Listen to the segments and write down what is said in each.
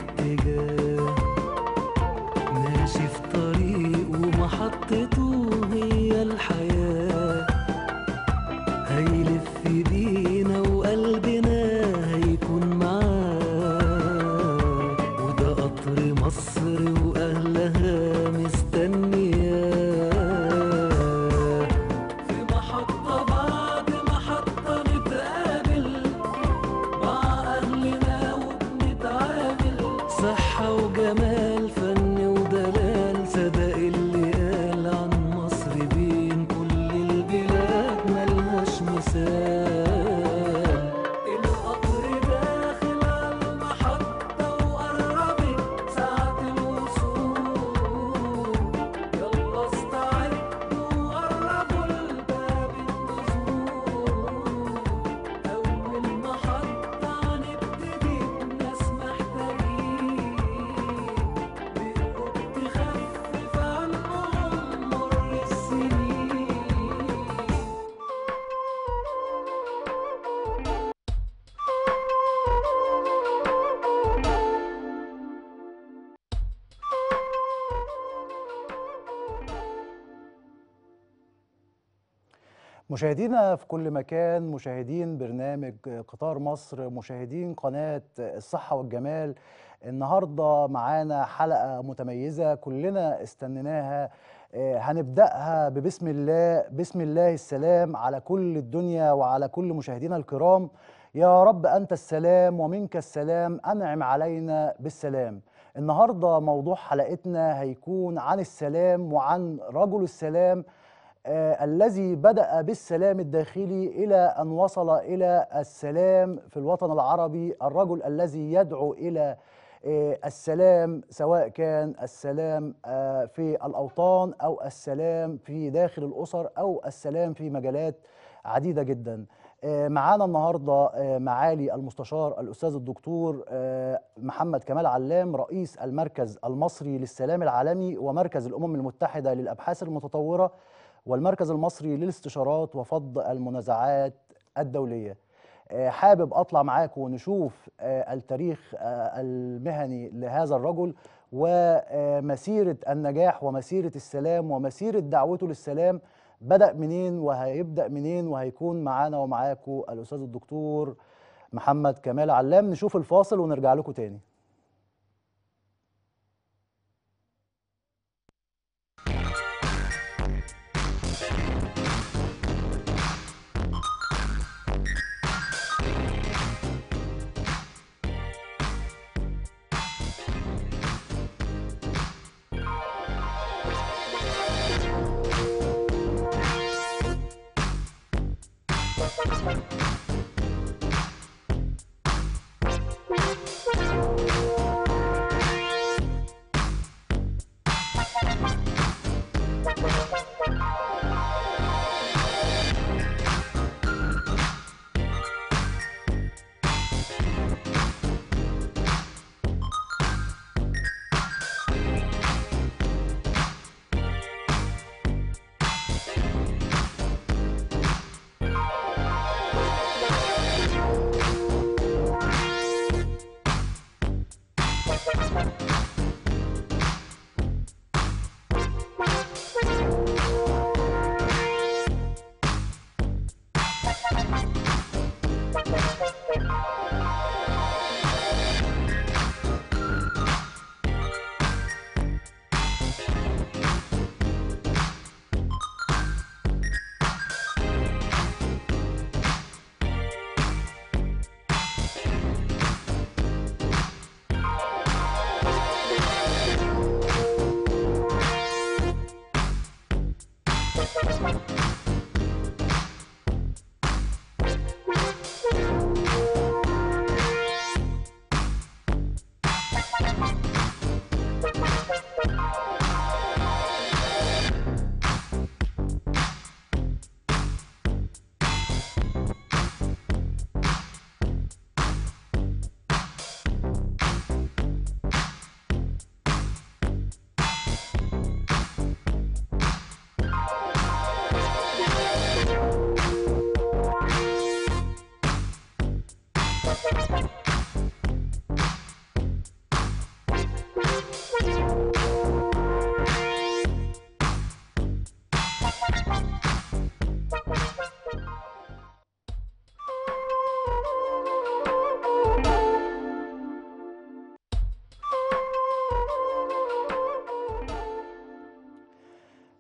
اتجاه ماشي في طريق ومحطته هي الحياة هيلف بينا وقلبنا هيكون معاه وده قطر مصر وأهلها مستنياه في محطة بعد محطة نتقابل مع أهلنا وبنتعامل صحة وجمال فن ودلال صدق اللي قال عن مصر بين كل البلاد ملهاش مثال القطر داخل على المحطة وقربت ساعة الوصول يلا استعدوا وقربوا الباب النزول أول محطة هنبتدي بناس محتاجين بقلوب تخفف عنهم مر السنين مشاهدينا في كل مكان مشاهدين برنامج قطار مصر مشاهدين قناة الصحة والجمال النهاردة معانا حلقة متميزة كلنا استنيناها آه، هنبدأها ببسم الله بسم الله السلام على كل الدنيا وعلى كل مشاهدينا الكرام يا رب أنت السلام ومنك السلام أنعم علينا بالسلام النهاردة موضوع حلقتنا هيكون عن السلام وعن رجل السلام آه، الذي بدأ بالسلام الداخلي إلى أن وصل إلى السلام في الوطن العربي الرجل الذي يدعو إلى آه، السلام سواء كان السلام آه، في الأوطان أو السلام في داخل الأسر أو السلام في مجالات عديدة جدا آه، معانا النهارده آه، معالي المستشار الأستاذ الدكتور آه، محمد كمال علام رئيس المركز المصري للسلام العالمي ومركز الأمم المتحدة للأبحاث المتطورة والمركز المصري للاستشارات وفض المنازعات الدولية آه، حابب أطلع معاكم ونشوف آه، التاريخ آه، المهني لهذا الرجل ومسيرة النجاح ومسيرة السلام ومسيرة دعوته للسلام بدأ منين وهيبدأ منين وهيكون معانا ومعاكم الأستاذ الدكتور محمد كمال علام نشوف الفاصل ونرجع لكم تاني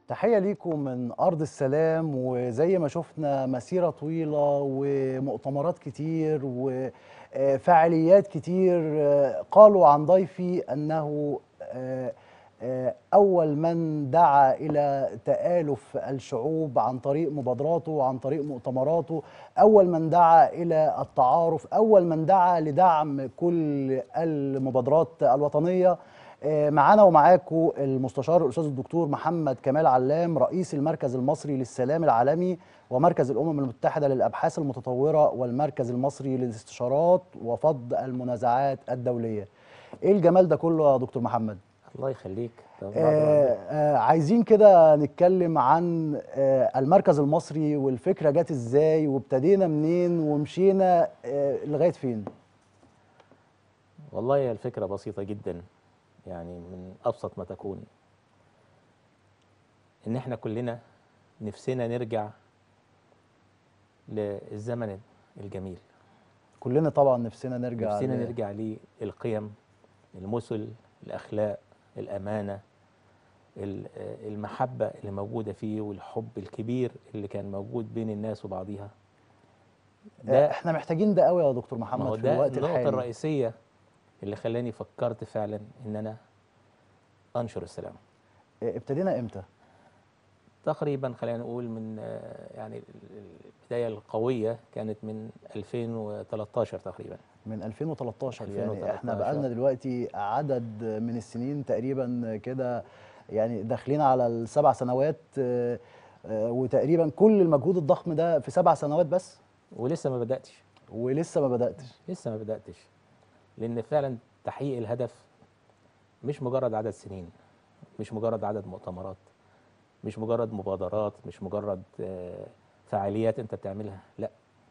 تحية ليكم من أرض السلام وزي ما شفنا مسيرة طويلة ومؤتمرات كتير وفعاليات كتير آه، قالوا عن ضيفي أنه آه، آه، أول من دعا إلى تآلف الشعوب عن طريق مبادراته وعن طريق مؤتمراته أول من دعا إلى التعارف أول من دعا لدعم كل المبادرات الوطنية آه، معانا ومعاكم المستشار الاستاذ الدكتور محمد كمال علام رئيس المركز المصري للسلام العالمي ومركز الامم المتحده للابحاث المتطوره والمركز المصري للاستشارات وفض المنازعات الدوليه. ايه الجمال ده كله يا دكتور محمد؟ الله يخليك طب بعد آه ربنا. آه عايزين كده نتكلم عن آه المركز المصري والفكره جت ازاي وابتدينا منين ومشينا آه لغايه فين؟ والله هي الفكرة بسيطة جدا يعني من أبسط ما تكون إن إحنا كلنا نفسنا نرجع للزمن الجميل كلنا طبعا نفسنا نرجع نفسنا ل- نرجع للقيم المثل الأخلاق الأمانة ال- آه، المحبة اللي موجودة فيه والحب الكبير اللي كان موجود بين الناس وبعضها آه ده احنا محتاجين ده قوي يا دكتور ما هو محمد في ده الوقت النقطة الحالي الرئيسية اللي خلاني فكرت فعلا إن أنا أنشر السلام آه، ابتدينا امتى؟ تقريبا خلينا نقول من آه، يعني ال- ال- البداية القوية كانت من 2013 تقريبا من 2013 يعني 2013 احنا بقالنا دلوقتي عدد من السنين تقريبا كده يعني داخلين على السبع سنوات آه، آه، وتقريبا كل المجهود الضخم ده في سبع سنوات بس ولسه ما بدأتش ولسه ما بدأتش لسه ما بدأتش لأن فعلا تحقيق الهدف مش مجرد عدد سنين مش مجرد عدد مؤتمرات مش مجرد مبادرات مش مجرد آه، فعاليات أنت بتعملها لا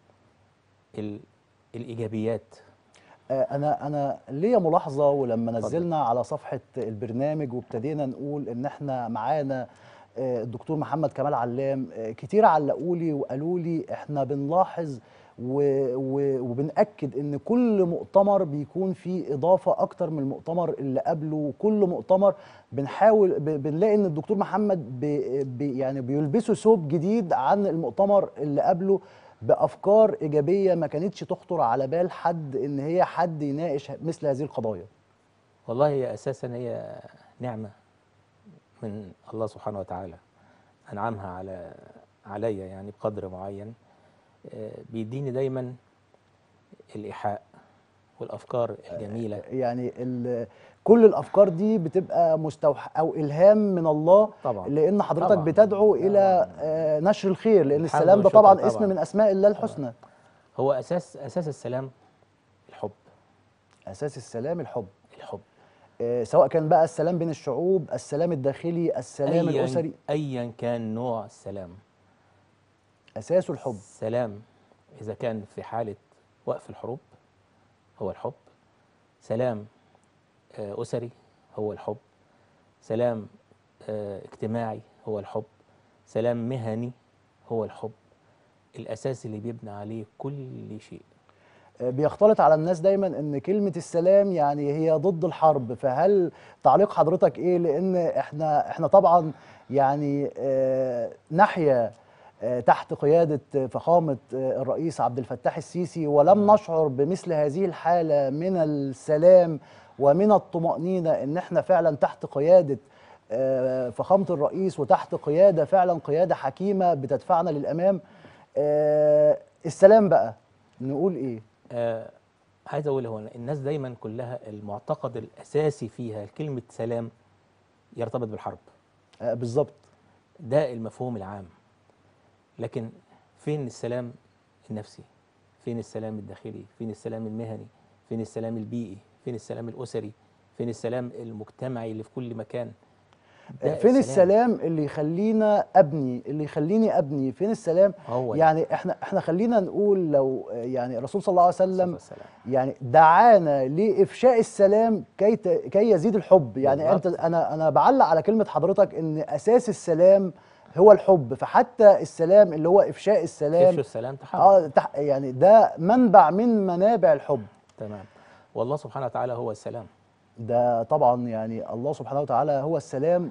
ال- الإيجابيات آه، انا انا ليا ملاحظه ولما اتفضل. نزلنا على صفحه البرنامج وابتدينا نقول ان احنا معانا آه، الدكتور محمد كمال علام آه، كتير علقوا لي وقالوا لي احنا بنلاحظ و- و- وبنأكد ان كل مؤتمر بيكون فيه اضافه اكتر من المؤتمر اللي قبله وكل مؤتمر بنحاول ب- بنلاقي ان الدكتور محمد بي بي يعني بيلبسوا ثوب جديد عن المؤتمر اللي قبله بافكار ايجابيه ما كانتش تخطر على بال حد ان هي حد يناقش مثل هذه القضايا والله هي اساسا هي نعمه من الله سبحانه وتعالى انعمها على عليا يعني بقدر معين آه، بيديني دايما الايحاء والافكار الجميله يعني ال- كل الافكار دي بتبقى مستوحى او الهام من الله طبعا لان حضرتك طبعاً. بتدعو الى طبعاً. آه، نشر الخير لان الحمد السلام ده والشكر طبعا طبعاً. اسم من اسماء الله الحسنى هو اساس اساس السلام الحب اساس السلام الحب الحب آه، سواء كان بقى السلام بين الشعوب السلام الداخلي السلام أياً- الاسري ايا كان نوع السلام اساسه الحب سلام إذا كان في حالة وقف الحروب هو الحب سلام آه، أسري هو الحب سلام آه، اجتماعي هو الحب سلام مهني هو الحب الأساس اللي بيبنى عليه كل شيء آه، بيختلط على الناس دايما ان كلمة السلام يعني هي ضد الحرب فهل تعليق حضرتك ايه لان احنا احنا طبعا يعني آه، نحيا آه، تحت قيادة فخامة آه، الرئيس عبد الفتاح السيسي ولم نشعر بمثل هذه الحالة من السلام ومن الطمأنينة ان احنا فعلا تحت قيادة آه، فخامة الرئيس وتحت قيادة فعلا قيادة حكيمة بتدفعنا للأمام آه، السلام بقى نقول ايه آه عايز أقول هو الناس دايما كلها المعتقد الأساسي فيها كلمة سلام يرتبط بالحرب آه، بالظبط ده المفهوم العام لكن فين السلام النفسي فين السلام الداخلي فين السلام المهني فين السلام البيئي فين السلام الأسري فين السلام المجتمعي اللي في كل مكان ده فين السلام اللي يخلينا ابني اللي يخليني ابني فين السلام هو ده. يعني احنا احنا خلينا نقول لو آه، يعني الرسول صلى الله عليه وسلم السلام يعني دعانا لافشاء السلام كي ت- كي يزيد الحب يعني انت بالظبط. انا انا بعلق على كلمه حضرتك ان اساس السلام هو الحب فحتى السلام اللي هو افشاء السلام افشوا السلام تحب اه تح يعني ده منبع من منابع الحب تمام والله سبحانه وتعالى هو السلام ده طبعا يعني الله سبحانه وتعالى هو السلام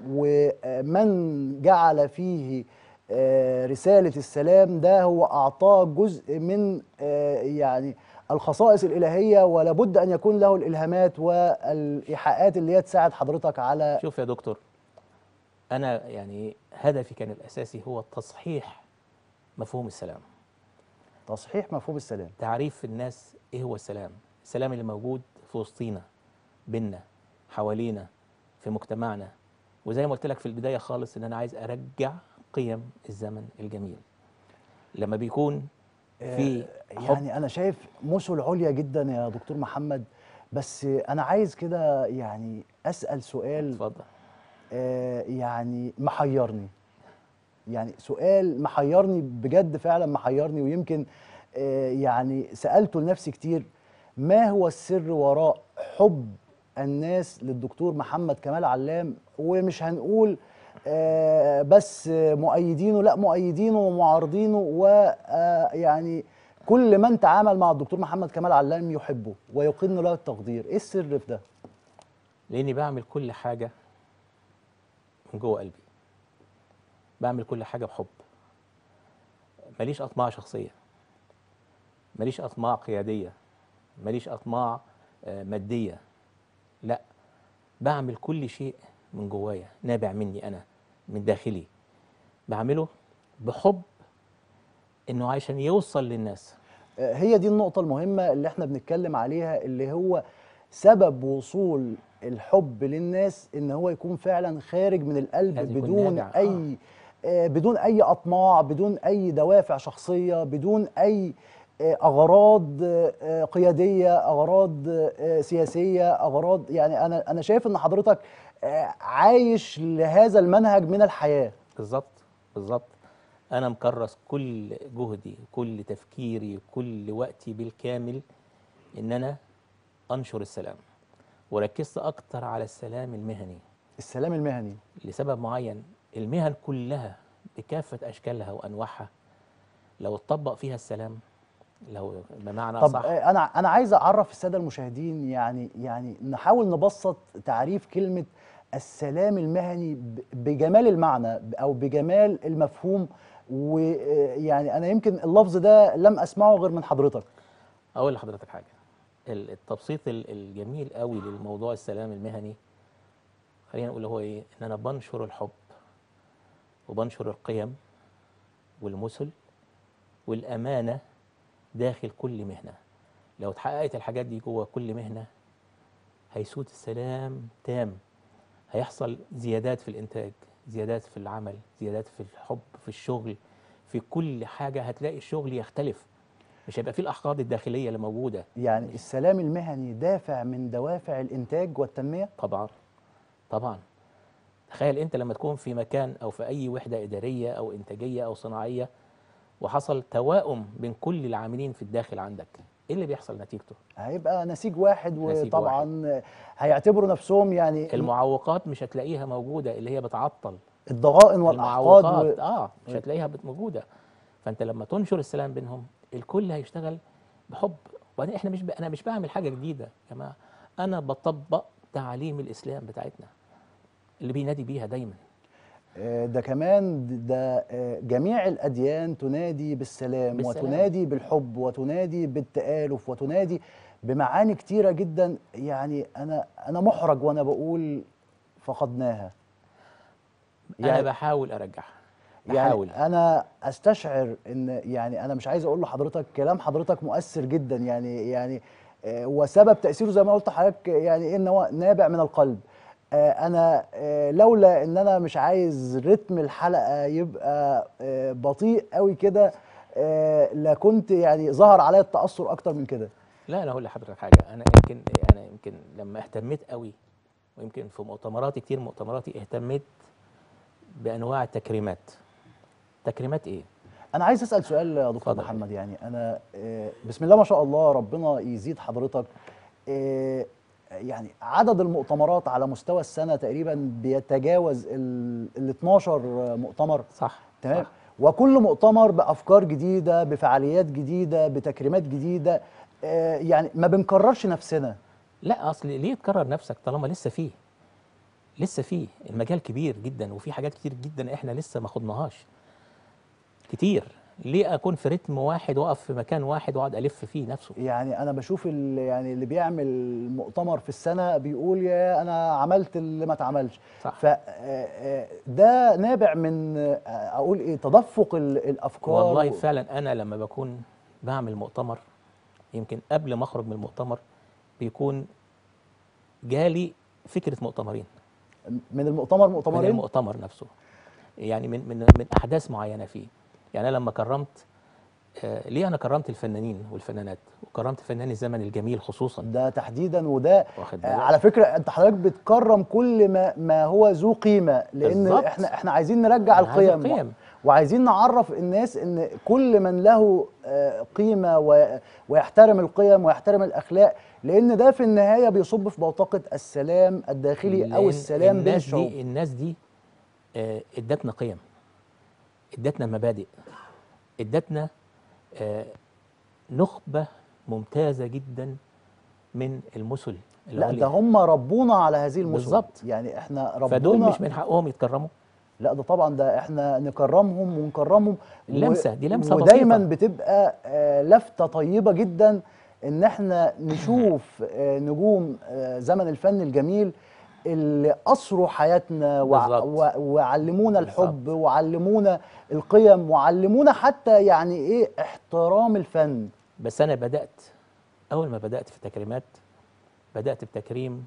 ومن جعل فيه آه، رسالة السلام ده هو أعطاه جزء من آه، يعني الخصائص الإلهية ولا بد أن يكون له الإلهامات والإيحاءات اللي هي تساعد حضرتك على شوف يا دكتور انا يعني هدفي كان الاساسي هو تصحيح مفهوم السلام تصحيح مفهوم السلام تعريف الناس ايه هو السلام السلام اللي موجود في وسطينا بينا حوالينا في مجتمعنا وزي ما قلت لك في البدايه خالص ان انا عايز ارجع قيم الزمن الجميل لما بيكون في حب يعني أنا شايف مثل عليا جدا يا دكتور محمد بس أنا عايز كده يعني أسأل سؤال اتفضل آه، يعني محيرني يعني سؤال محيرني بجد فعلا محيرني ويمكن آه، يعني سألته لنفسي كتير ما هو السر وراء حب الناس للدكتور محمد كمال علام ومش هنقول آه، بس مؤيدينه لا مؤيدينه ومعارضينه ويعني كل من تعامل مع الدكتور محمد كمال علام يحبه ويقن له التقدير ايه السر في ده لاني بعمل كل حاجه من جوه قلبي بعمل كل حاجه بحب ماليش اطماع شخصيه ماليش اطماع قياديه ماليش اطماع آه، ماديه لا بعمل كل شيء من جوايا نابع مني انا من داخلي بعمله بحب انه عشان يوصل للناس هي دي النقطة المهمة اللي احنا بنتكلم عليها اللي هو سبب وصول الحب للناس ان هو يكون فعلا خارج من القلب لازم يكون بدون نابع، آه. اي آه، بدون اي اطماع بدون اي دوافع شخصية بدون اي آه، اغراض آه، قيادية اغراض آه، سياسية اغراض يعني انا انا شايف ان حضرتك آه، عايش لهذا المنهج من الحياة بالظبط بالظبط انا مكرس كل جهدي كل تفكيري كل وقتي بالكامل ان انا انشر السلام وركزت اكتر على السلام المهني السلام المهني لسبب معين المهن كلها بكافة أشكالها وأنواعها لو اتطبق فيها السلام لو بمعنى طب صح آه، انا انا عايز اعرف الساده المشاهدين يعني يعني نحاول نبسط تعريف كلمه السلام المهني ب- بجمال المعنى ب- او بجمال المفهوم ويعني انا يمكن اللفظ ده لم اسمعه غير من حضرتك أقول لحضرتك حاجة ال- التبسيط ال- الجميل قوي للموضوع السلام المهني خلينا نقول هو إيه إن أنا بنشر الحب وبنشر القيم والمثل والأمانة داخل كل مهنة لو اتحققت الحاجات دي جوه كل مهنة هيسود السلام تام هيحصل زيادات في الإنتاج زيادات في العمل زيادات في الحب في الشغل في كل حاجة هتلاقي الشغل يختلف مش هيبقى فيه الأحقاد الداخلية اللي موجودة يعني السلام المهني دافع من دوافع الانتاج والتنميه طبعا طبعا تخيل انت لما تكون في مكان او في اي وحده اداريه او انتاجيه او صناعيه وحصل توائم بين كل العاملين في الداخل عندك ايه اللي بيحصل نتيجته هيبقى نسيج واحد نسيج وطبعا هيعتبروا نفسهم يعني المعوقات مش هتلاقيها موجوده اللي هي بتعطل الضغائن والاحقاد المعوقات و... اه مش هتلاقيها بت- موجوده فانت لما تنشر السلام بينهم الكل هيشتغل بحب وبعدين احنا مش ب... انا مش بعمل حاجه جديده يا جماعه انا بطبق تعاليم الاسلام بتاعتنا اللي بينادي بيها دايما آه، ده كمان د- ده آه، جميع الأديان تنادي بالسلام, بالسلام. وتنادي بالحب وتنادي بالتآلف وتنادي بمعاني كتيرة جدا يعني أنا أنا محرج وأنا بقول فقدناها انا بحاول ارجعها بحاول يعني أنا أستشعر إن يعني أنا مش عايز أقول لحضرتك كلام حضرتك مؤثر جدا يعني يعني آه، وسبب تأثيره زي ما قلت لحضرتك يعني إيه إن هو نابع من القلب آه، أنا آه، لولا إن أنا مش عايز رتم الحلقة يبقى آه، بطيء قوي كده آه، لكنت يعني ظهر عليا التأثر أكتر من كده لا انا اقول لحضرتك حاجه انا يمكن انا يمكن لما اهتميت قوي ويمكن في مؤتمراتي كتير مؤتمراتي اهتميت بانواع التكريمات تكريمات ايه انا عايز اسال سؤال يا دكتور اتفضل. محمد يعني انا آه، بسم الله ما شاء الله ربنا يزيد حضرتك آه، يعني عدد المؤتمرات على مستوى السنه تقريبا بيتجاوز ال ال 12 مؤتمر صح تمام صح. وكل مؤتمر بافكار جديده بفعاليات جديده بتكريمات جديده آه، يعني ما بنكررش نفسنا لا اصل ليه تكرر نفسك طالما لسه فيه لسه فيه المجال كبير جدا وفي حاجات كتير جدا احنا لسه ما خدناهاش كتير ليه اكون في رتم واحد واقف في مكان واحد واقعد الف فيه نفسه يعني انا بشوف ال- يعني اللي بيعمل مؤتمر في السنه بيقول يا انا عملت اللي ما اتعملش صح. فده نابع من آه، اقول ايه تدفق ال- الافكار والله و- فعلا انا لما بكون بعمل مؤتمر يمكن قبل ما اخرج من المؤتمر بيكون جالي فكره مؤتمرين من المؤتمر من مؤتمرين المؤتمر نفسه يعني من من من احداث معينه فيه يعني انا لما كرمت آه ليه انا كرمت الفنانين والفنانات وكرمت فنان الزمن الجميل خصوصا ده تحديدا وده واخد آه، بالك على فكره انت حضرتك بتكرم كل ما ما هو ذو قيمه لان بالظبط. احنا احنا عايزين نرجع أنا عايز القيم القيم. وعايزين نعرف الناس ان كل من له آه، قيمه و- ويحترم القيم ويحترم الاخلاق لان ده في النهايه بيصب في بوتقه السلام الداخلي او لأن السلام بين الناس الشعوب دي الناس دي آه، ادتنا قيم ادتنا مبادئ ادتنا آه، نخبه ممتازه جدا من المثل لا ده العليا. هم ربونا على هذه المثل بالظبط. يعني احنا ربونا فدول مش من حقهم يتكرموا لا ده طبعا ده احنا نكرمهم ونكرمهم لمسة، دي لمسة ودايما بسيطة. بتبقى آه، لفتة طيبة جدا ان احنا نشوف آه، نجوم آه، زمن الفن الجميل اللي أسروا حياتنا وع- بالظبط. وع- وعلمونا الحب بالظبط. وعلمونا القيم وعلمونا حتى يعني ايه احترام الفن بس انا بدات اول ما بدات في التكريمات بدات بتكريم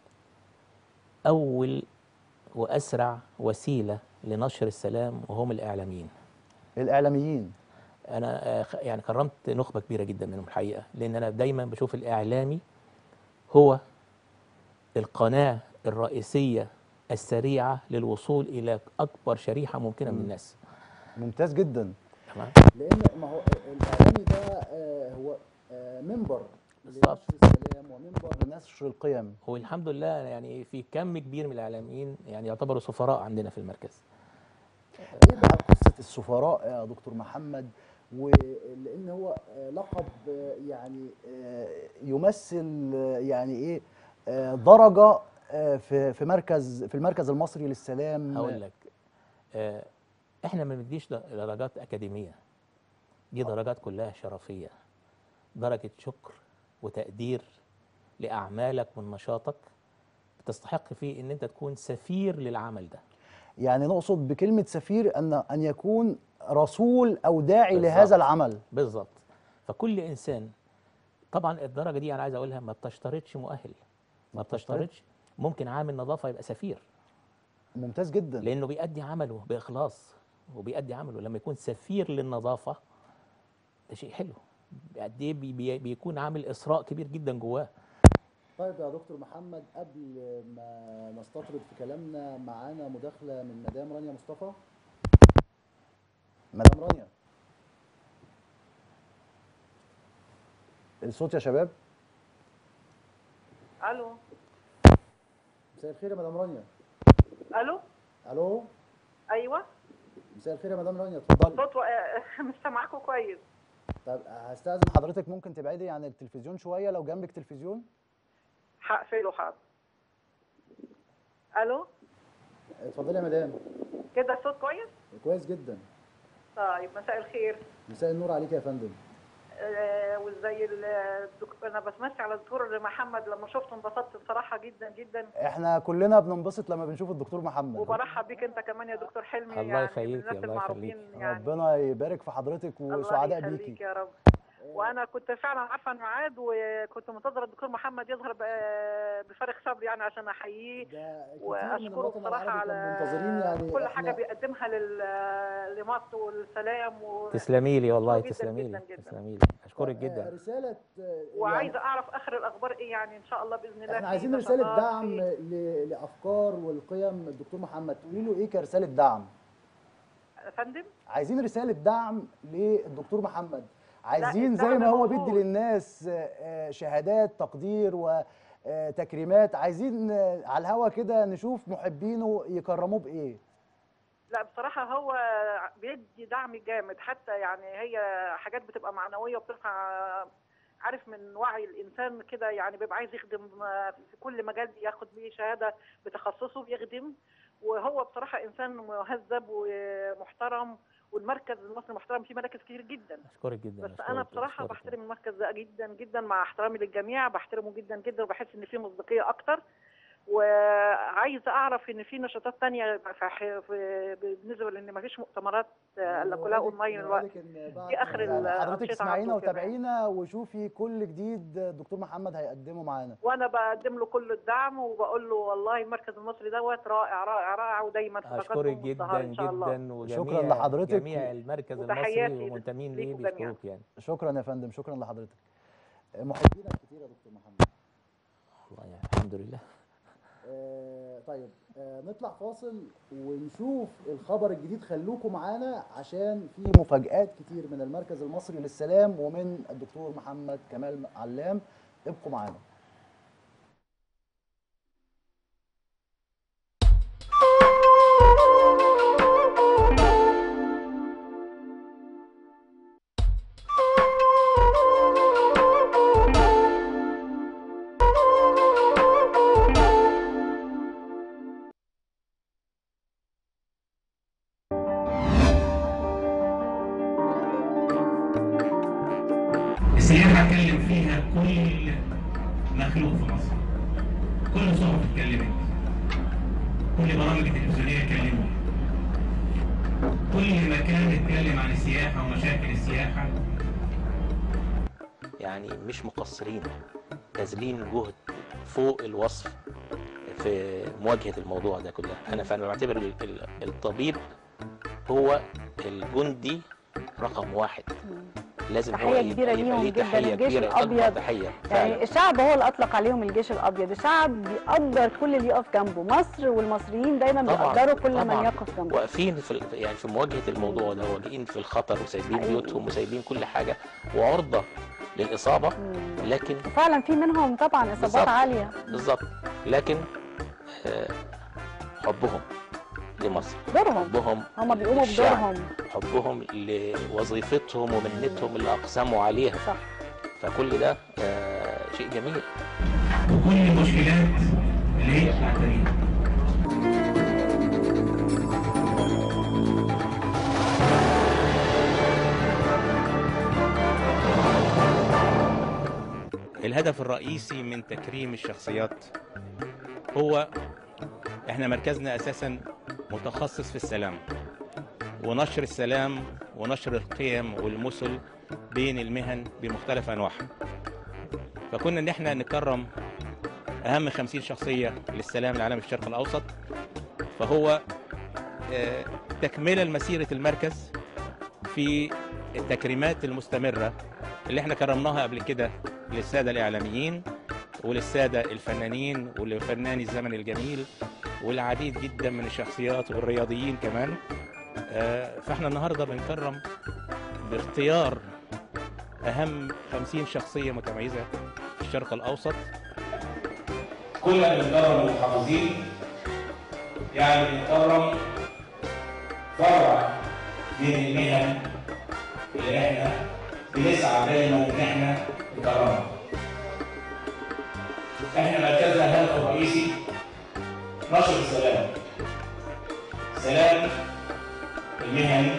اول واسرع وسيله لنشر السلام وهم الاعلاميين الإعلاميين انا آه، خ- يعني كرمت نخبه كبيره جدا منهم الحقيقه لان انا دايما بشوف الاعلامي هو القناه الرئيسيه السريعه للوصول الى اكبر شريحه ممكنه من الناس ممتاز جدا تمام لان ما هو الاعلامي ده آه، هو آه، منبر بالظبط. لنشر السلام ومنبر لنشر القيم والحمد لله يعني في كم كبير من الاعلاميين يعني يعتبروا سفراء عندنا في المركز ايه بقى قصه السفراء يا دكتور محمد ولان هو آه، لقب آه، يعني آه، يمثل آه، يعني ايه آه، درجه آه، في في مركز في المركز المصري للسلام هقول لك آه، احنا ما بنديش د- درجات اكاديميه دي درجات كلها شرفيه درجه شكر وتقدير لاعمالك ونشاطك بتستحق فيه ان انت تكون سفير للعمل ده يعني نقصد بكلمه سفير ان ان يكون رسول او داعي بالظبط. لهذا العمل بالظبط فكل انسان طبعا الدرجه دي انا عايز اقولها ما بتشترطش مؤهل ما بتشترطش ممكن عامل نظافه يبقى سفير ممتاز جدا لانه بيأدي عمله باخلاص وبيأدي عمله لما يكون سفير للنظافه ده شيء حلو قد ايه بي بي بيكون عامل اثراء كبير جدا جواه طيب يا دكتور محمد قبل ما نستطرد في كلامنا معانا مداخلة من مدام رانيا مصطفى مدام رانيا الصوت يا شباب الو مساء الخير يا مدام رانيا الو الو ايوه مساء الخير يا مدام رانيا اتفضلي صوت و... مش سامعاكم كويس طب هستأذن حضرتك ممكن تبعدي عن التلفزيون شوية لو جنبك تلفزيون هقفله حاضر الو اتفضلي يا مدام كده الصوت كويس كويس جدا طيب مساء الخير مساء النور عليك يا فندم آه وازاي ال- الدك... انا بتمسي على الدكتور محمد لما شفته انبسطت بصراحه جدا جدا احنا كلنا بننبسط لما بنشوف الدكتور محمد وبرحب بيك انت كمان يا دكتور حلمي الله يعني يخليك، من الناس الله المعروفين يخليك. يعني ربنا يبارك في حضرتك الله وسعداء يخليك بيكي يا رب وانا كنت فعلا عارفه الميعاد وكنت منتظره الدكتور محمد يظهر ب- بفارغ صبر يعني عشان احييه ده كتير من واشكره الوطن بصراحه العربي كانوا على منتظرين يعني كل إحنا- حاجه بيقدمها لل- لمصر والسلام و... تسلمي لي والله جداً تسلمي لي جداً جداً. تسلمي لي اشكرك آه، جدا رسالة آه، وعايزه اعرف اخر الاخبار ايه يعني ان شاء الله باذن الله يعني احنا في عايزين رسالة نشاطات، دعم في- ل- لأفكار والقيم الدكتور محمد تقولي له إيه كرسالة دعم؟ يا فندم عايزين رسالة دعم للدكتور محمد عايزين زي الدعم ما هو موجود. بيدي للناس آه، آه، شهادات تقدير وتكريمات عايزين آه، على الهوا كده نشوف محبينه يكرموه بإيه؟ لا بصراحه هو بيدي دعم جامد حتى يعني هي حاجات بتبقى معنويه وبترفع عارف من وعي الانسان كده يعني بيبقى عايز يخدم آه، في كل مجال ياخد بيه شهاده بتخصصه يخدم وهو بصراحه انسان مهذب ومحترم والمركز المصري محترم فيه مراكز كتير جدا اشكرك جدا بس أشكرك- انا بصراحه أشكرك. بحترم المركز ده جدا جدا مع احترامي للجميع بحترمه جدا جدا وبحس ان فيه مصداقيه اكتر وعايزه اعرف ان في نشاطات تانية في ح- في- بالنسبه لان ما فيش مؤتمرات آه، الا كلها اونلاين الوقت دي آخر يعني الأنشطة حضرتك اسمعينا عنده كمان. وتابعينا وشوفي كل جديد الدكتور محمد هيقدمه معانا وانا بقدم له كل الدعم وبقول له والله المركز المصري دوت رائع رائع رائع ودايما في اشكرك تقدم جدا وازدهار ان شاء الله جدا وجميع شكراً لحضرتك. جميع المركز وتحياتي المصري ومنتمين ليه ليكم جميعاً. بيشكروك يعني شكرا يا فندم شكرا لحضرتك محبينك كتير يا دكتور محمد والله يعني الحمد لله آه طيب آه نطلع فاصل ونشوف الخبر الجديد خلوكم معانا عشان في مفاجآت كتير من المركز المصري للسلام ومن الدكتور محمد كمال علام ابقوا معانا السياحة هتكلم فيها كل مخلوق في مصر كل صحف اتكلمت كل برامج التلفزيونية اتكلمت كل مكان اتكلم عن السياحة ومشاكل السياحة يعني مش مقصرين باذلين جهد فوق الوصف في مواجهه الموضوع ده كله انا فعلا بعتبر ال- ال- الطبيب هو الجندي رقم واحد لازم هو تحية يبقى- كبيرة يبقى ليهم ليه جدا. تحية الجيش كبيرة، أكبر الأبيض تحيه يعني فعلا الشعب هو اللي اطلق عليهم الجيش الابيض الشعب بيقدر كل اللي يقف جنبه مصر والمصريين دايما طبعاً، بيقدروا كل من طبعاً. يقف جنبه واقفين في ال- يعني في مواجهه الموضوع ده واقفين في الخطر وسايبين حقيقي. بيوتهم وسايبين كل حاجه وعرضه للاصابه مم. لكن وفعلا في منهم طبعا اصابات بالظبط. عاليه بالظبط لكن آه، حبهم لمصر دورهم حبهم هم بيقوموا للشعب، بدورهم حبهم لوظيفتهم ومهنتهم اللي اقسموا عليها صح فكل ده آه، شيء جميل وكل المشكلات اللي هي بتاعتنا الهدف الرئيسي من تكريم الشخصيات هو احنا مركزنا اساسا متخصص في السلام ونشر السلام ونشر القيم والمثل بين المهن بمختلف انواعها فكنا ان احنا نكرم اهم خمسين شخصية للسلام العالمي في الشرق الاوسط فهو آه، تكملة لمسيرة المركز في التكريمات المستمرة اللي احنا كرمناها قبل كده للسادة الإعلاميين وللسادة الفنانين ولفناني الزمن الجميل والعديد جدا من الشخصيات والرياضيين كمان آه، فاحنا النهاردة بنكرم باختيار أهم خمسين شخصية متميزة في الشرق الأوسط كل ما بنكرم المحافظين يعني بنكرم فرع من المهن اللي احنا بنسعى دايما ان احنا نكرمها. احنا مركزنا الهدف الرئيسي نشر السلام. سلام المهني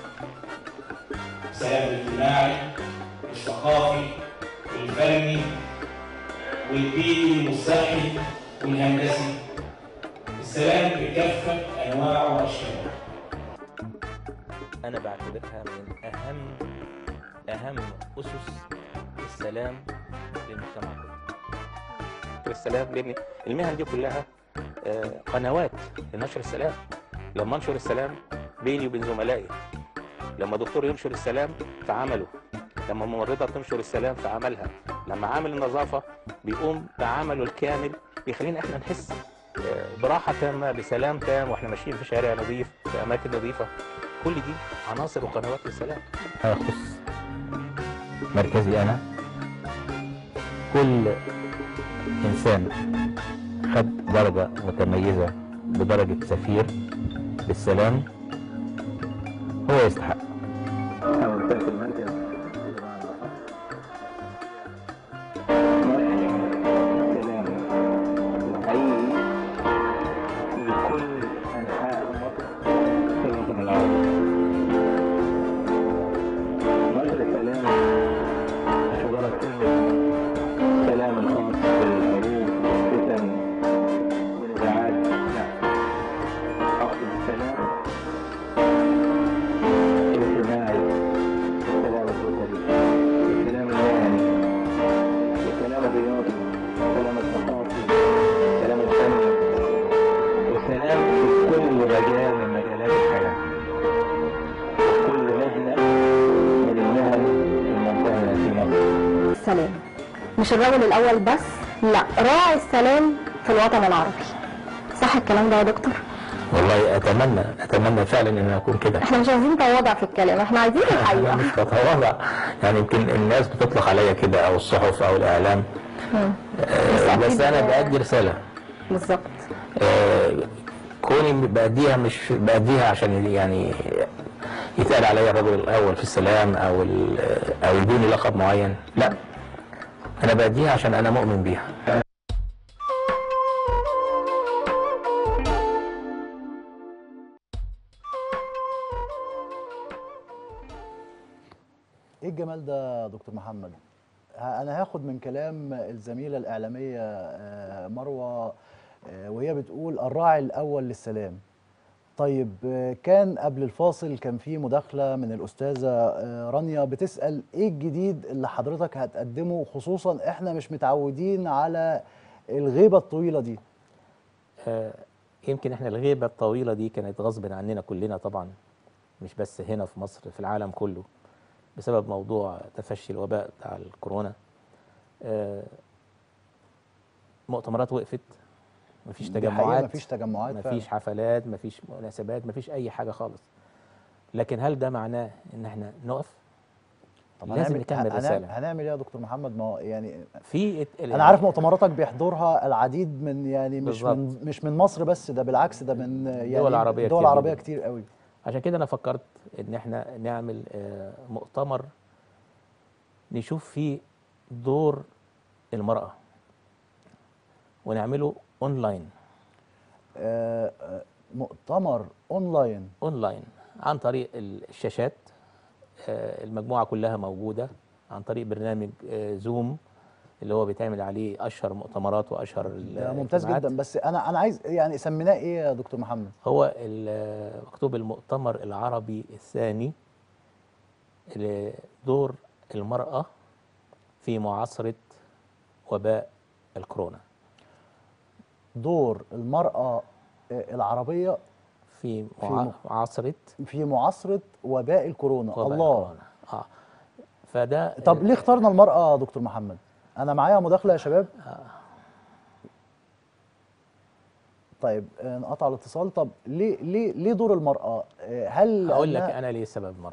السلام الاجتماعي الثقافي الفني والبيئي والصحي والهندسي السلام بكافة أنواعه وأشكاله انا بعتبرها من اهم اهم اسس السلام للمجتمع كله السلام لان المهن دي كلها آه، قنوات لنشر السلام لما انشر السلام بيني وبين زملائي لما دكتور ينشر السلام في عمله لما ممرضه تنشر السلام في عملها لما عامل النظافه بيقوم بعمله الكامل بيخلينا احنا نحس آه، براحه تامه بسلام تام واحنا ماشيين في شارع نظيف في اماكن نظيفه كل دي عناصر وقنوات للسلام يخص مركزي انا كل انسان خد درجه متميزه بدرجه سفير للسلام هو يستحق مش الرجل الاول بس لا راعي السلام في الوطن العربي صح الكلام ده يا دكتور والله اتمنى اتمنى فعلا ان أنا اكون كده احنا مش عايزين تواضع في الكلام احنا عايزين انا الحقيقه مش بتواضع يعني يمكن الناس بتطلق عليا كده او الصحف او الاعلام مم. آه، بس بس أكيد- انا بادي رساله بالظبط آه، كوني باديها مش باديها عشان يعني يتقال عليا الرجل الاول في السلام او ال- او يدوني لقب معين لا انا باديها عشان انا مؤمن بيها ايه الجمال ده يا دكتور محمد ه- انا هاخد من كلام الزميله الاعلاميه آه، مروه آه، وهي بتقول الراعي الاول للسلام طيب آه، كان قبل الفاصل كان في مداخله من الاستاذه آه، رانيا بتسال ايه الجديد اللي حضرتك هتقدمه خصوصا احنا مش متعودين على الغيبه الطويله دي آه، يمكن احنا الغيبة الطويلة دي كانت غصب عننا كلنا طبعا مش بس هنا في مصر في العالم كله بسبب موضوع تفشي الوباء بتاع الكورونا آه، مؤتمرات وقفت مفيش دي حقيقة تجمعات مفيش تجمعات فعلا. مفيش حفلات مفيش مناسبات مفيش اي حاجة خالص لكن هل ده معناه ان احنا نقف طب لازم هنعمل- نكمل هنعمل- رسالة هنعمل ايه يا دكتور محمد ما هو يعني في ات- انا عارف مؤتمراتك بيحضرها العديد من يعني مش بالظبط. من مش من مصر بس ده بالعكس ده من يعني دول عربية دول كتير عربيه جداً. كتير قوي عشان كده انا فكرت ان احنا نعمل آه، مؤتمر نشوف فيه دور المرأة ونعمله اونلاين آه، آه، مؤتمر اونلاين اونلاين عن طريق الشاشات آه، المجموعة كلها موجودة عن طريق برنامج آه، زوم اللي هو بيتعمل عليه اشهر مؤتمرات واشهر ده ممتاز الاجتماعات. جدا بس انا انا عايز يعني سميناه ايه يا دكتور محمد هو ال- مكتوب المؤتمر العربي الثاني لدور المرأة في معاصرة وباء الكورونا دور المراه آه، العربيه في في مع- م- معاصرة في معاصره وباء الكورونا وباء الله الكورونا اه فده طب ليه اخترنا المراه يا دكتور محمد انا معايا مداخله يا شباب طيب آه، انقطع الاتصال طب ليه ليه ليه دور المراه آه، هل هقول لك لأنها- انا ليه سبب المرأة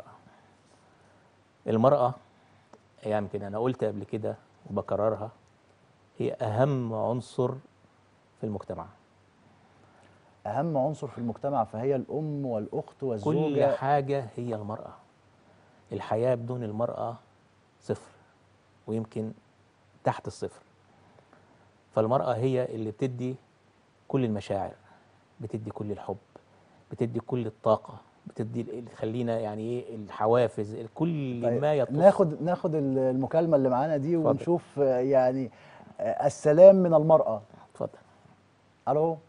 المرأة يمكن انا قلت قبل كده وبكررها هي اهم عنصر في المجتمع اهم عنصر في المجتمع فهي الام والاخت كل والزوجه حاجة هي المرأة الحياة بدون المرأة صفر ويمكن تحت الصفر فالمرأة هي اللي بتدي كل المشاعر بتدي كل الحب بتدي كل الطاقة بتدي اللي تخلينا يعني ايه الحوافز كل طيب ما يتصل ناخد ناخد ال- المكالمه اللي معانا دي اتفضل. ونشوف آه، يعني آه، السلام من المراه اتفضل الو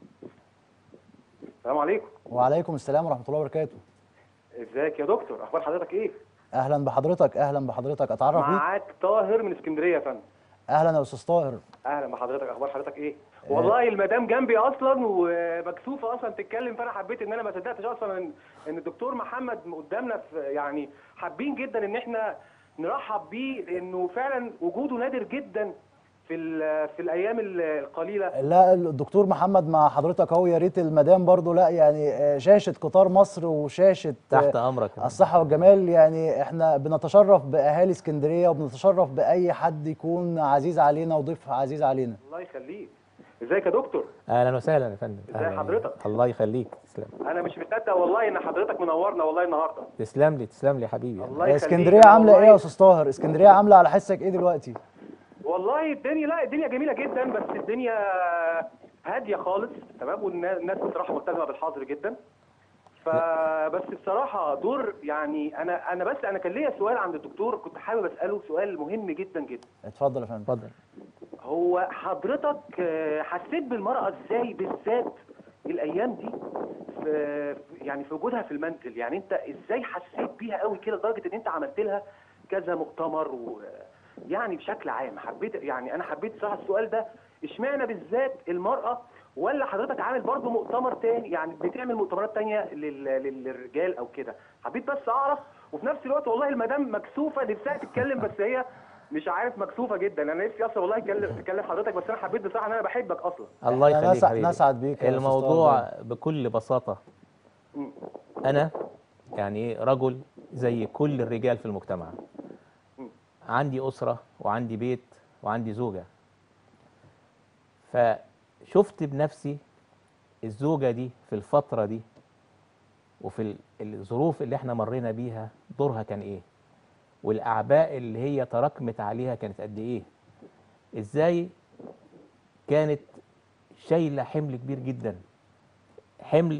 السلام عليكم وعليكم السلام ورحمه الله وبركاته ازيك يا دكتور اخبار حضرتك ايه اهلا بحضرتك اهلا بحضرتك اتعرف بيك معاك طاهر من اسكندريه يا فندم اهلا يا استاذ طاهر اهلا بحضرتك اخبار حضرتك ايه والله المدام جنبي اصلا ومكسوفه اصلا تتكلم فانا حبيت ان انا ما صدقتش اصلا ان ان الدكتور محمد قدامنا في يعني حابين جدا ان احنا نرحب بيه لانه فعلا وجوده نادر جدا في ال- في الايام ال- القليله لا الدكتور محمد مع حضرتك اهو يا ريت المدام برضو لا يعني آه، شاشه قطار مصر وشاشه آه، تحت امرك الصحة والجمال يعني احنا بنتشرف بأهالي اسكندرية وبنتشرف بأي حد يكون عزيز علينا وضيف عزيز علينا الله يخليك ازيك يا دكتور اهلا وسهلا يا فندم ازي أهلاً. حضرتك؟ الله يخليك تسلم انا مش مصدق والله ان حضرتك منورنا والله النهارده تسلم لي تسلم لي يا حبيبي الله يخليك اسكندرية أنا عاملة ايه والله- يا استاذ طاهر اسكندرية عاملة على حسك ايه دلوقتي والله الدنيا لا الدنيا جميله جدا بس الدنيا هاديه خالص تمام والناس الناس بصراحه ملتزمه بالحظر جدا فبس بصراحه دور يعني انا انا بس انا كان ليا سؤال عند الدكتور كنت حابب اساله سؤال مهم جدا جدا اتفضل يا فندم اتفضل هو حضرتك آه، حسيت بالمرأة ازاي بالذات الايام دي في يعني في وجودها في المنزل يعني انت ازاي حسيت بيها قوي كده لدرجة ان انت عملت لها كذا مؤتمر و يعني بشكل عام حبيت يعني انا حبيت صراحة السؤال ده اشمعنى بالذات المرأة ولا حضرتك عامل برضه مؤتمر تاني يعني بتعمل مؤتمرات تانية لل- لل- للرجال او كده حبيت بس اعرف وفي نفس الوقت والله المدام مكسوفة نفسها تتكلم بس هي مش عارف مكسوفه جدا انا نفسي اصلا والله اتكلم تكلم حضرتك بس انا حبيت بصراحه ان انا بحبك اصلا الله إحنا يخليك نسع- حبيبي. نسعد بيك يا أستاذ الموضوع بكل بساطة مم. أنا يعني إيه رجل زي كل الرجال في المجتمع مم. عندي أسرة وعندي بيت وعندي زوجة فشفت بنفسي الزوجة دي في الفترة دي وفي ال- الظروف اللي احنا مرينا بيها دورها كان ايه والأعباء اللي هي تراكمت عليها كانت قد ايه ازاي كانت شايلة حمل كبير جدا حمل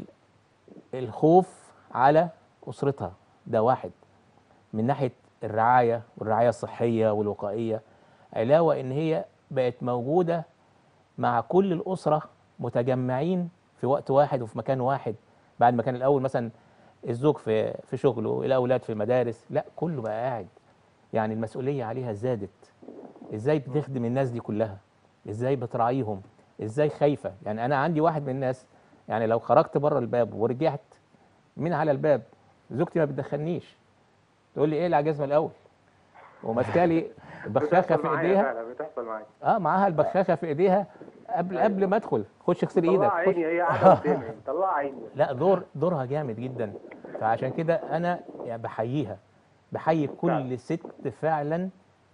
الخوف على أسرتها ده واحد من ناحية الرعاية والرعاية الصحية والوقائية علاوة إن هي بقت موجودة مع كل الأسرة متجمعين في وقت واحد وفي مكان واحد بعد ما كان الأول مثلا الزوج في في شغله الأولاد في المدارس لا كله بقى قاعد يعني المسؤولية عليها زادت إزاي بتخدم الناس دي كلها إزاي بتراعيهم إزاي خايفة يعني أنا عندي واحد من الناس يعني لو خرجت بره الباب ورجعت مين على الباب زوجتي ما بتدخلنيش تقول لي ايه العجزمه الاول وماسكه لي بخاخه بتحصل في معايا ايديها فعلا بتحصل معايا اه معاها البخاخه في ايديها قبل قبل ما ادخل خش اغسل طلع ايدك خش عيني هي قاعده قدامي طلع عيني لا دور دورها جامد جدا فعشان كده انا يعني بحييها بحيي كل فعلا. ست فعلا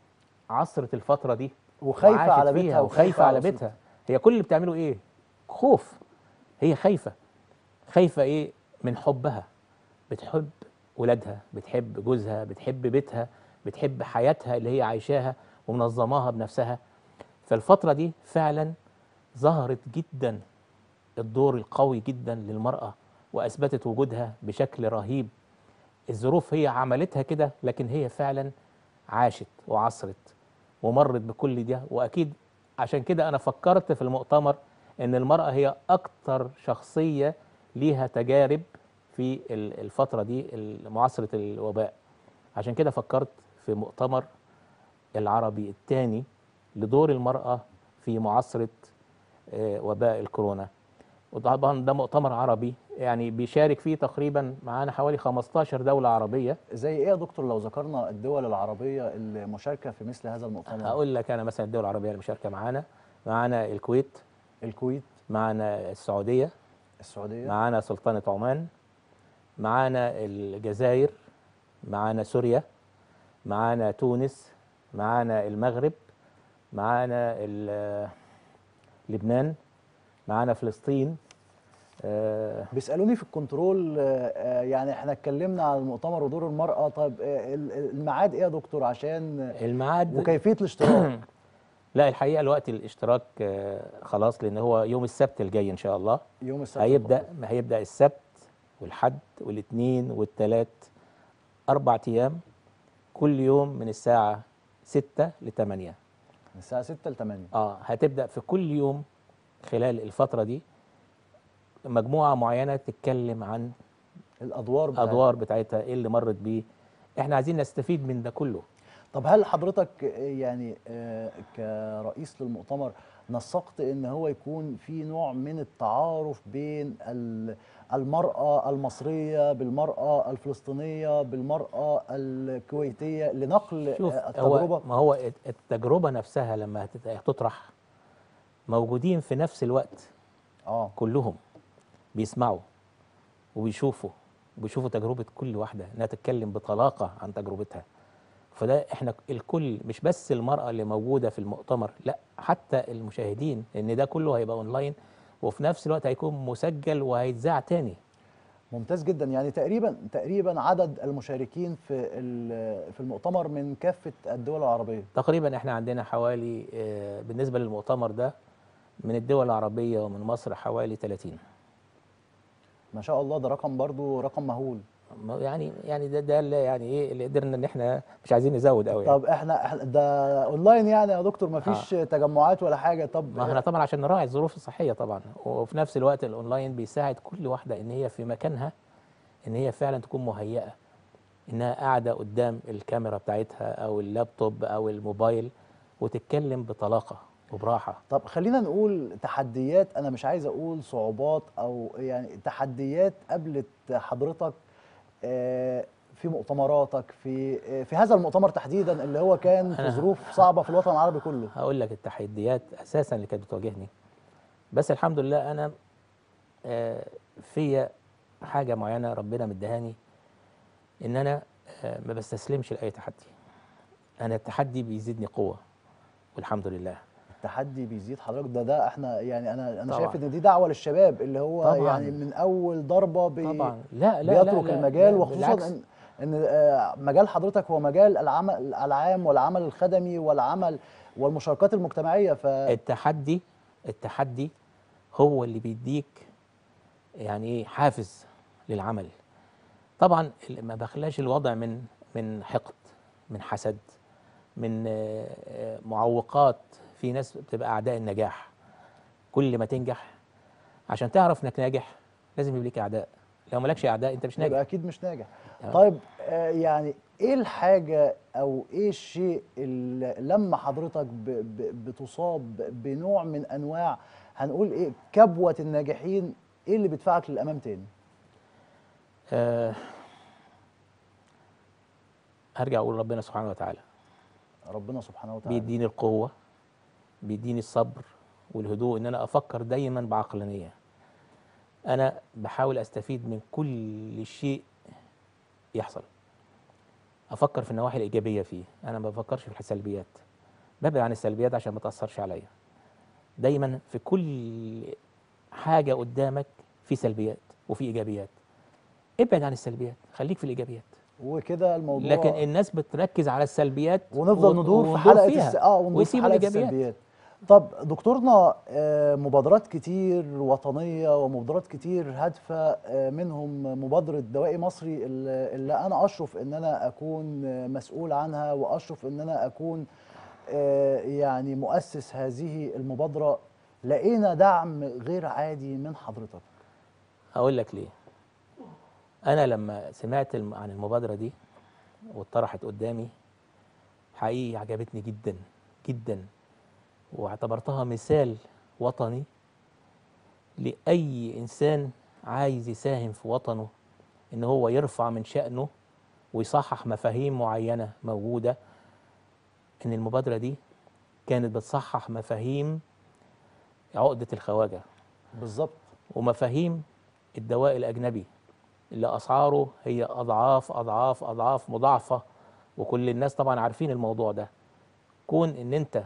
عصرت الفتره دي وخايفة وعاشت على فيها بيتها وخايفه على أسرتها. بيتها هي كل اللي بتعمله ايه خوف هي خايفه خايفه ايه من حبها بتحب ولادها بتحب جوزها بتحب بيتها بتحب حياتها اللي هي عايشاها ومنظماها بنفسها فالفتره دي فعلا ظهرت جدا الدور القوي جدا للمراه واثبتت وجودها بشكل رهيب الظروف هي عملتها كده لكن هي فعلا عاشت وعصرت ومرت بكل ده واكيد عشان كده انا فكرت في المؤتمر ان المراه هي اكتر شخصيه ليها تجارب في ال- الفتره دي معاصره الوباء عشان كده فكرت في مؤتمر العربي الثاني لدور المراه في معاصره آه، وباء الكورونا وطبعا ده مؤتمر عربي يعني بيشارك فيه تقريبا معانا حوالي 15 دوله عربيه زي ايه يا دكتور لو ذكرنا الدول العربية المشاركة في مثل هذا المؤتمر هقول لك انا مثلا الدول العربيه اللي مشاركه معانا معانا الكويت الكويت معانا السعوديه السعودية معانا سلطنه عمان معانا الجزائر معانا سوريا معانا تونس معانا المغرب معانا ال- لبنان معانا فلسطين آه، بيسألوني في الكنترول آه، آه، يعني احنا اتكلمنا عن المؤتمر ودور المرأة طيب آه، ال- ال- الميعاد ايه يا دكتور عشان الميعاد وكيفية الاشتراك لا الحقيقه الوقت الاشتراك آه، خلاص لان هو يوم السبت الجاي ان شاء الله يوم السبت هيبدا هيبدا السبت والحد والاثنين والثلاث اربع ايام كل يوم من الساعه 6 ل 8 من الساعة 6 ل 8 اه هتبدا في كل يوم خلال الفتره دي مجموعه معينه تتكلم عن الادوار بتاعت- الادوار بتاعتها ايه اللي مرت بيه احنا عايزين نستفيد من ده كله طب هل حضرتك آه، يعني آه، كرئيس للمؤتمر نسقت ان هو يكون في نوع من التعارف بين ال- المرأة المصرية بالمرأة الفلسطينية بالمرأة الكويتية لنقل شوف آه، هو التجربة ما هو التجربه نفسها لما هتت- هتطرح موجودين في نفس الوقت اه كلهم بيسمعوا وبيشوفوا وبيشوفوا تجربة كل واحدة انها تتكلم بطلاقة عن تجربتها فده احنا الكل مش بس المرأة اللي موجودة في المؤتمر لا حتى المشاهدين لان ده كله هيبقى اونلاين وفي نفس الوقت هيكون مسجل وهيتذاع تاني ممتاز جدا يعني تقريبا تقريبا عدد المشاركين في ال- في المؤتمر من كافة الدول العربية تقريبا احنا عندنا حوالي آه، بالنسبة للمؤتمر ده من الدول العربية ومن مصر حوالي 30 ما شاء الله ده رقم برضو رقم مهول ما- يعني يعني ده ده اللي يعني ايه اللي قدرنا ان احنا مش عايزين نزود قوي يعني. طب احنا إحنا- ده اونلاين يعني يا دكتور ما فيش تجمعات ولا حاجة طب ما احنا طبعا عشان نراعي الظروف الصحيه طبعا وفي نفس الوقت الاونلاين بيساعد كل واحده ان هي في مكانها ان هي فعلا تكون مهيئه انها قاعده قدام الكاميرا بتاعتها او اللابتوب او الموبايل وتتكلم بطلاقه وبراحه طب خلينا نقول تحديات انا مش عايز اقول صعوبات او يعني تحديات قابلت حضرتك آه، في مؤتمراتك في في هذا المؤتمر تحديدا اللي هو كان في أنا- ظروف صعبه في الوطن العربي كله هقول لك التحديات اساسا اللي كانت بتواجهني بس الحمد لله انا آه، فيا حاجه معينه ربنا مدهاني ان انا آه، ما بستسلمش لاي تحدي انا التحدي بيزيدني قوه والحمد لله التحدي بيزيد حضرتك ده ده احنا يعني انا انا طبعاً. شايف ان دي دعوه للشباب اللي هو طبعاً. يعني من اول ضربه بي طبعا لا لا بيترك لا لا المجال لا وخصوصا بالعكس. ان ان آه، مجال حضرتك هو مجال العمل العام والعمل الخدمي والعمل والمشاركات المجتمعيه ف التحدي التحدي هو اللي بيديك يعني ايه حافز للعمل طبعا ال- ما بخلاش الوضع من من حقد من حسد من آه، آه، معوقات في ناس بتبقى اعداء النجاح كل ما تنجح عشان تعرف انك ناجح لازم يبقى ليك اعداء لو مالكش اعداء انت مش يبقى ناجح اكيد مش ناجح آه. طيب آه، يعني ايه الحاجه او ايه الشيء اللي لما حضرتك ب ب بتصاب بنوع من انواع هنقول ايه كبوه الناجحين ايه اللي بيدفعك للامام تاني آه، هرجع اقول ربنا سبحانه وتعالى ربنا سبحانه وتعالى بيديني القوة بيديني الصبر والهدوء ان انا افكر دايما بعقلانية انا بحاول استفيد من كل شيء يحصل افكر في النواحي الايجابية فيه انا ما بفكرش في السلبيات ببعد عن السلبيات عشان ما تأثرش عليا دايما في كل حاجة قدامك في سلبيات وفي ايجابيات ابعد عن السلبيات خليك في الايجابيات وكده الموضوع لكن الناس بتركز على السلبيات ونفضل و- ندور في وندور حلقه فيها الس... اه وندور في ويسيبوا حلقه الإيجابيات. السلبيات طب دكتورنا آه، مبادرات كتير وطنيه ومبادرات كتير هادفه آه، منهم مبادره دوائي مصري اللي اللي انا اشرف ان انا اكون آه، مسؤول عنها واشرف ان انا اكون آه، يعني مؤسس هذه المبادره لقينا دعم غير عادي من حضرتك هقول لك ليه انا لما سمعت الم- عن المبادره دي واتطرحت قدامي حقيقي عجبتني جدا جدا واعتبرتها مثال وطني لاي انسان عايز يساهم في وطنه ان هو يرفع من شأنه ويصحح مفاهيم معينه موجوده ان المبادره دي كانت بتصحح مفاهيم عقده الخواجه بالظبط ومفاهيم الدواء الأجنبي اللي أسعاره هي أضعاف أضعاف أضعاف مضاعفة وكل الناس طبعا عارفين الموضوع ده كون إن أنت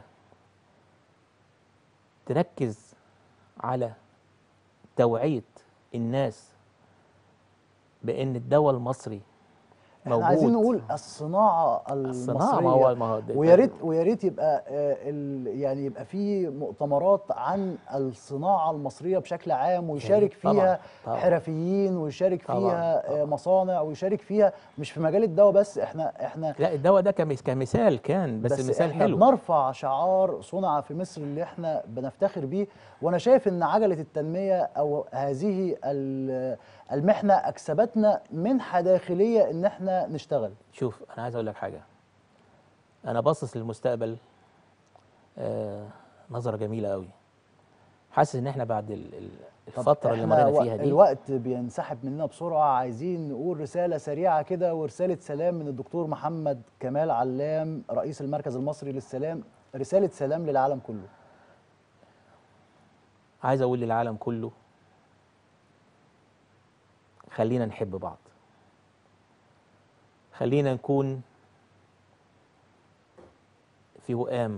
تركز على توعية الناس بأن الدواء المصري موجود احنا عايزين نقول الصناعه الصناعة المصريه ما هو ما هو ده- ويا ريت ويا ريت يبقى آه، ال- يعني يبقى في مؤتمرات عن الصناعه المصريه بشكل عام ويشارك طبعاً، فيها طبعاً. حرفيين ويشارك طبعاً، فيها آه، طبعاً. مصانع ويشارك فيها مش في مجال الدواء بس احنا احنا لا الدواء ده كمس- كمثال كان بس, بس مثال احنا حلو بنرفع شعار صنع في مصر اللي احنا بنفتخر بيه وانا شايف ان عجله التنميه او هذه ال- المحنه اكسبتنا منحه داخليه ان احنا نشتغل شوف انا عايز اقول لك حاجه انا باصص للمستقبل آه نظره جميله قوي حاسس ان احنا بعد ال- ال- طب الفتره اللي إحنا مرينا وق- فيها دي الوقت بينسحب مننا بسرعه عايزين نقول رساله سريعه كده ورساله سلام من الدكتور محمد كمال علام رئيس المركز المصري للسلام رساله سلام للعالم كله عايز اقول للعالم كله خلينا نحب بعض خلينا نكون في وئام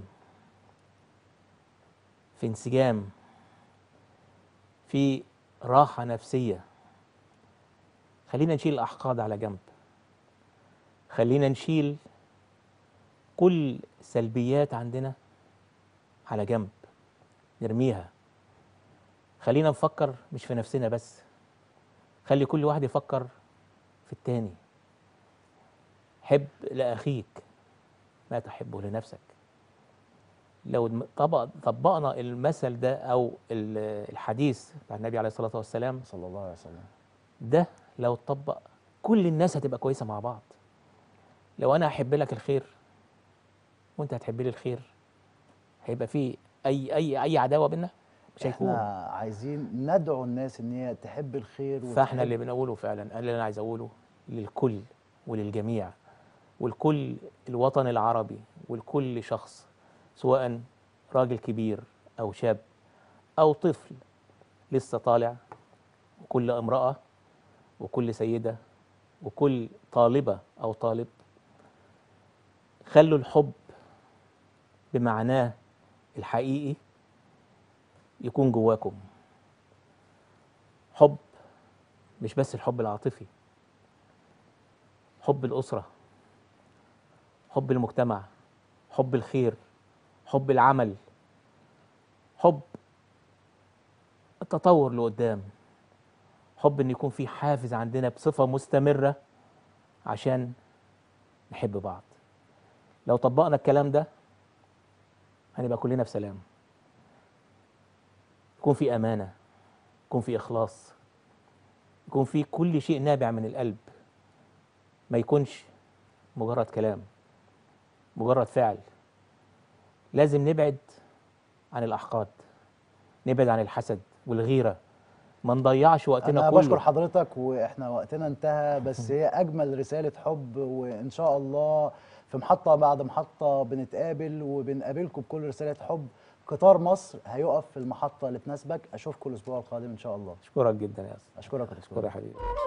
في انسجام في راحة نفسية خلينا نشيل الأحقاد على جنب خلينا نشيل كل سلبيات عندنا على جنب نرميها خلينا نفكر مش في نفسنا بس خلي كل واحد يفكر في التاني حب لأخيك ما تحبه لنفسك لو الم- طبق طبقنا المثل ده أو ال- الحديث بتاع النبي عليه الصلاة والسلام صلى الله عليه وسلم ده لو اتطبق كل الناس هتبقى كويسة مع بعض لو أنا أحب لك الخير وأنت هتحب لي الخير هيبقى في أي أي أي عداوة بينا مش هيكون احنا عايزين ندعو الناس ان هي تحب الخير فاحنا وتحب- اللي بنقوله فعلا أنا اللي انا عايز اقوله للكل وللجميع ولكل الوطن العربي ولكل شخص سواء راجل كبير أو شاب أو طفل لسه طالع وكل امرأة وكل سيدة وكل طالبة أو طالب خلوا الحب بمعناه الحقيقي يكون جواكم حب مش بس الحب العاطفي حب الأسرة حب المجتمع حب الخير حب العمل حب التطور لقدام حب ان يكون في حافز عندنا بصفة مستمرة عشان نحب بعض لو طبقنا الكلام ده هنبقى كلنا في سلام يكون في أمانة يكون في إخلاص يكون في كل شيء نابع من القلب ما يكونش مجرد كلام مجرد فعل لازم نبعد عن الأحقاد نبعد عن الحسد والغيرة ما نضيعش وقتنا انا كله بشكر حضرتك واحنا وقتنا انتهى بس هي اجمل رساله حب وان شاء الله في محطه بعد محطه بنتقابل وبنقابلكم بكل رساله حب قطار مصر هيقف في المحطه اللي تناسبك اشوفكم الاسبوع القادم ان شاء الله أشكرك جدا يا أسطى اشكرك يا أشكرك يا حبيبي